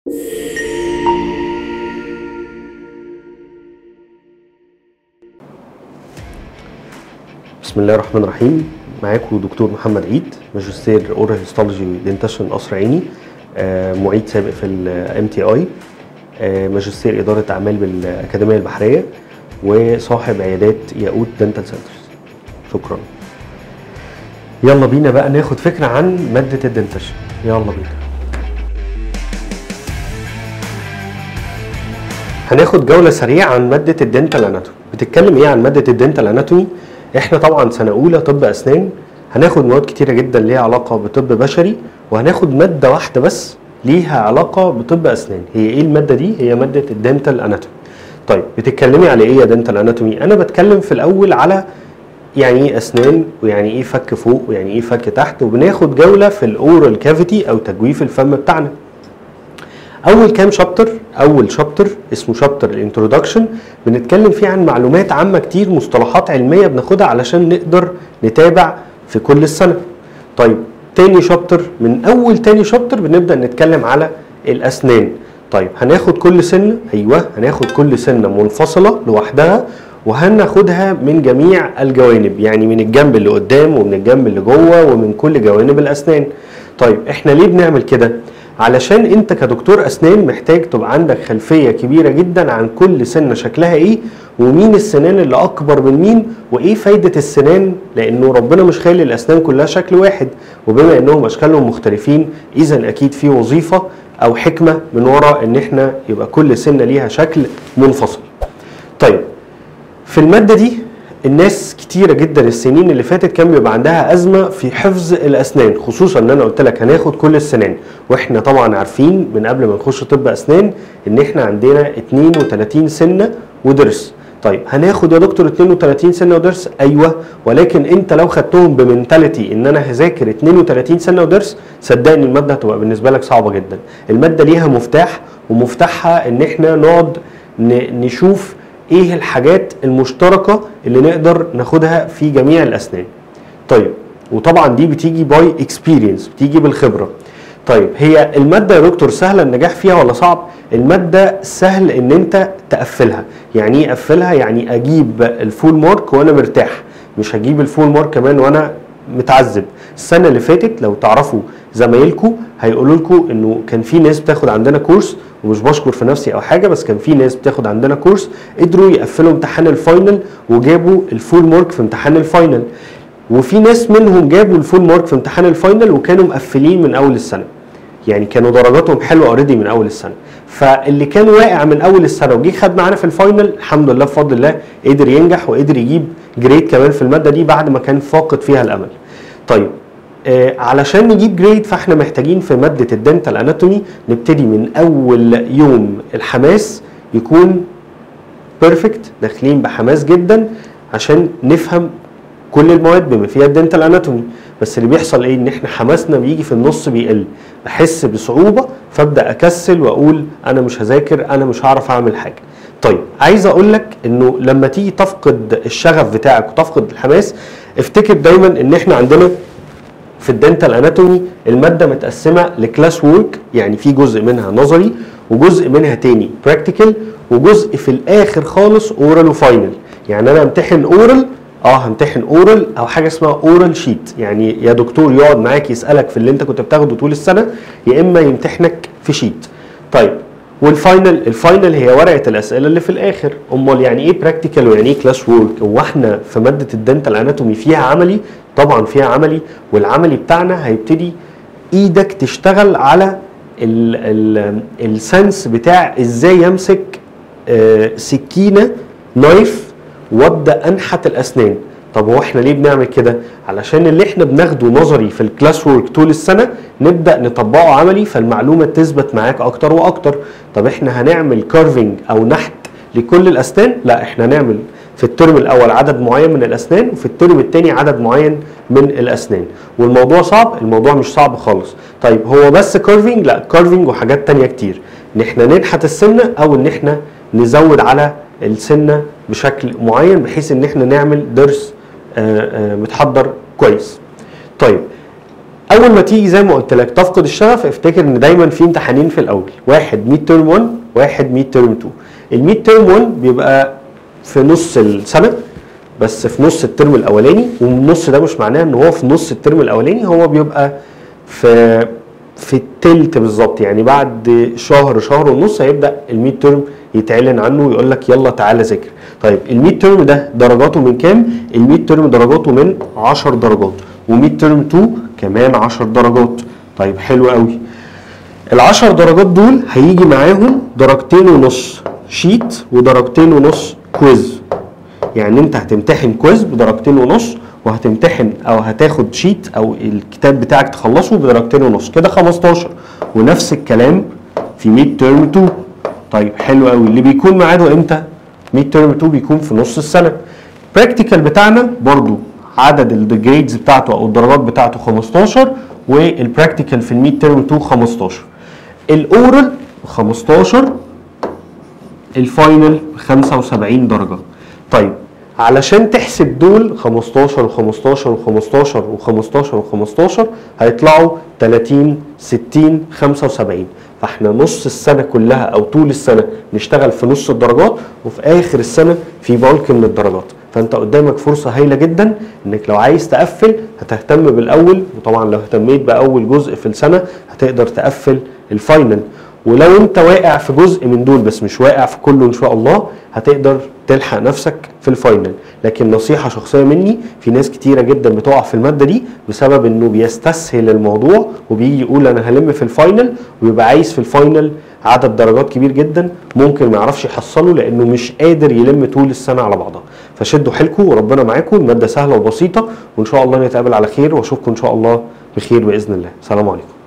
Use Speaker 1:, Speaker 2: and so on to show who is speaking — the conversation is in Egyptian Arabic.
Speaker 1: بسم الله الرحمن الرحيم معاكم دكتور محمد عيد ماجستير اورال هيستولوجي دنتشن قصر عيني آه، معيد سابق في الام تي اي ماجستير اداره اعمال بالاكاديميه البحريه وصاحب عيادات ياقوت دنتال سنترز شكرا يلا بينا بقى ناخد فكره عن ماده الدنتشن يلا بينا هناخد جوله سريعه عن ماده الدنتال اناتومي بتتكلم ايه عن ماده الدنتال اناتومي احنا طبعا سنه اولى طب اسنان هناخد مواد كتيره جدا ليها علاقه بطب بشري وهناخد ماده واحده بس ليها علاقه بطب اسنان هي ايه الماده دي هي ماده الدنتال اناتومي طيب بتتكلمي على ايه يا دنتال اناتومي انا بتكلم في الاول على يعني ايه اسنان ويعني ايه فك فوق ويعني ايه فك تحت وبناخد جوله في الاورال كافيتي او تجويف الفم بتاعنا اول كام شابتر اول شابتر اسمه شابتر الانترودكشن بنتكلم فيه عن معلومات عامه كتير مصطلحات علميه بناخدها علشان نقدر نتابع في كل السنه طيب تاني شابتر من اول تاني شابتر بنبدا نتكلم على الاسنان طيب هناخد كل سنه ايوه هناخد كل سنه منفصله لوحدها وهناخدها من جميع الجوانب يعني من الجنب اللي قدام ومن الجنب اللي جوه ومن كل جوانب الاسنان طيب احنا ليه بنعمل كده علشان انت كدكتور اسنان محتاج تبقى عندك خلفيه كبيره جدا عن كل سنه شكلها ايه ومين السنان اللي اكبر من مين وايه فايده السنان لانه ربنا مش خالق الاسنان كلها شكل واحد وبما انهم اشكالهم مختلفين اذا اكيد في وظيفه او حكمه من وراء ان احنا يبقى كل سنه ليها شكل منفصل. طيب في الماده دي الناس كتيره جدا السنين اللي فاتت كان بيبقى عندها ازمه في حفظ الاسنان خصوصا ان انا قلت لك هناخد كل السنان واحنا طبعا عارفين من قبل ما نخش طب اسنان ان احنا عندنا 32 سنه وضرس طيب هناخد يا دكتور 32 سنه وضرس ايوه ولكن انت لو خدتهم بمنتاليتي ان انا هذاكر 32 سنه وضرس صدقني الماده هتبقى بالنسبه لك صعبه جدا الماده ليها مفتاح ومفتاحها ان احنا نقعد نشوف ايه الحاجات المشتركه اللي نقدر ناخدها في جميع الاسنان طيب وطبعا دي بتيجي باي اكسبيرينس بتيجي بالخبره طيب هي الماده يا دكتور سهله النجاح فيها ولا صعب الماده سهل ان انت تقفلها يعني ايه اقفلها يعني اجيب الفول مارك وانا مرتاح مش هجيب الفول مارك كمان وانا متعذب السنه اللي فاتت لو تعرفوا زمايلكم هيقولوا لكم انه كان في ناس بتاخد عندنا كورس ومش بشكر في نفسي او حاجه بس كان في ناس بتاخد عندنا كورس قدروا يقفلوا امتحان الفاينل وجابوا الفول مارك في امتحان الفاينل وفي ناس منهم جابوا الفول مارك في امتحان الفاينل وكانوا مقفلين من اول السنه يعني كانوا درجاتهم حلوه اوريدي من اول السنه فاللي كان واقع من اول السنه وجي خد معانا في الفاينل الحمد لله بفضل الله قدر ينجح وقدر يجيب جريد كمان في الماده دي بعد ما كان فاقد فيها الامل طيب آه علشان نجيب جريد فاحنا محتاجين في ماده الدنتال اناتومي نبتدي من اول يوم الحماس يكون بيرفكت داخلين بحماس جدا عشان نفهم كل المواد بما فيها الدنتال اناتومي بس اللي بيحصل ايه ان احنا حماسنا بيجي في النص بيقل بحس بصعوبه فابدا اكسل واقول انا مش هذاكر انا مش هعرف اعمل حاجه طيب عايز اقول لك انه لما تيجي تفقد الشغف بتاعك وتفقد الحماس افتكر دايما ان احنا عندنا في الدنتال اناتومي الماده متقسمه لكلاس وورك يعني في جزء منها نظري وجزء منها تاني براكتيكال وجزء في الاخر خالص اورال وفاينل يعني انا امتحن اورال اه همتحن اورال او حاجه اسمها اورال شيت يعني يا دكتور يقعد معاك يسالك في اللي انت كنت بتاخده طول السنه يا اما يمتحنك في شيت طيب والفاينل الفاينل هي ورقه الاسئله اللي في الاخر امال يعني ايه براكتيكال ويعني ايه كلاس وورك هو احنا في ماده الدنتال اناتومي فيها عملي طبعا فيها عملي والعملي بتاعنا هيبتدي ايدك تشتغل على السنس بتاع ازاي يمسك آه سكينه نايف وابدا انحت الاسنان طب هو احنا ليه بنعمل كده علشان اللي احنا بناخده نظري في الكلاس وورك طول السنه نبدا نطبقه عملي فالمعلومه تثبت معاك اكتر واكتر طب احنا هنعمل كارفنج او نحت لكل الاسنان لا احنا هنعمل في الترم الاول عدد معين من الاسنان وفي الترم الثاني عدد معين من الاسنان والموضوع صعب الموضوع مش صعب خالص طيب هو بس كارفنج لا كارفنج وحاجات تانية كتير ان احنا ننحت السنه او ان احنا نزود على السنه بشكل معين بحيث ان احنا نعمل ضرس متحضر كويس طيب اول ما تيجي زي ما قلت لك تفقد الشغف افتكر ان دايما في امتحانين في الاول واحد ميد ترم 1 واحد ميد ترم 2 الميد ترم 1 بيبقى في نص السنه بس في نص الترم الاولاني والنص ده مش معناه ان هو في نص الترم الاولاني هو بيبقى في في التلت بالظبط يعني بعد شهر شهر ونص هيبدا الميد ترم يتعلن عنه ويقول لك يلا تعالى ذاكر طيب الميد ترم ده درجاته من كام الميد ترم درجاته من 10 درجات وميد ترم 2 كمان 10 درجات طيب حلو قوي ال10 درجات دول هيجي معاهم درجتين ونص شيت ودرجتين ونص كويز يعني انت هتمتحن كويز بدرجتين ونص وهتمتحن او هتاخد شيت او الكتاب بتاعك تخلصه بدرجتين ونص كده 15 ونفس الكلام في ميد ترم 2 طيب حلو قوي اللي بيكون ميعاده امتى ميد ترم 2 بيكون في نص السنه براكتيكال بتاعنا برضو عدد الجريدز بتاعته او الدرجات بتاعته 15 والبراكتيكال في الميد ترم 2 15 الاورال 15 الفاينل 75 درجه طيب علشان تحسب دول 15 و15 و15 و15 و15 هيطلعوا 30 60 75 فاحنا نص السنه كلها او طول السنه نشتغل في نص الدرجات وفي اخر السنه في بالك من الدرجات فانت قدامك فرصه هايله جدا انك لو عايز تقفل هتهتم بالاول وطبعا لو اهتميت باول جزء في السنه هتقدر تقفل الفاينل ولو انت واقع في جزء من دول بس مش واقع في كله ان شاء الله هتقدر تلحق نفسك في الفاينل لكن نصيحه شخصيه مني في ناس كتيره جدا بتقع في الماده دي بسبب انه بيستسهل الموضوع وبيجي يقول انا هلم في الفاينل ويبقى عايز في الفاينل عدد درجات كبير جدا ممكن ما يعرفش يحصله لانه مش قادر يلم طول السنه على بعضها فشدوا حيلكم وربنا معاكم الماده سهله وبسيطه وان شاء الله نتقابل على خير واشوفكم ان شاء الله بخير باذن الله سلام عليكم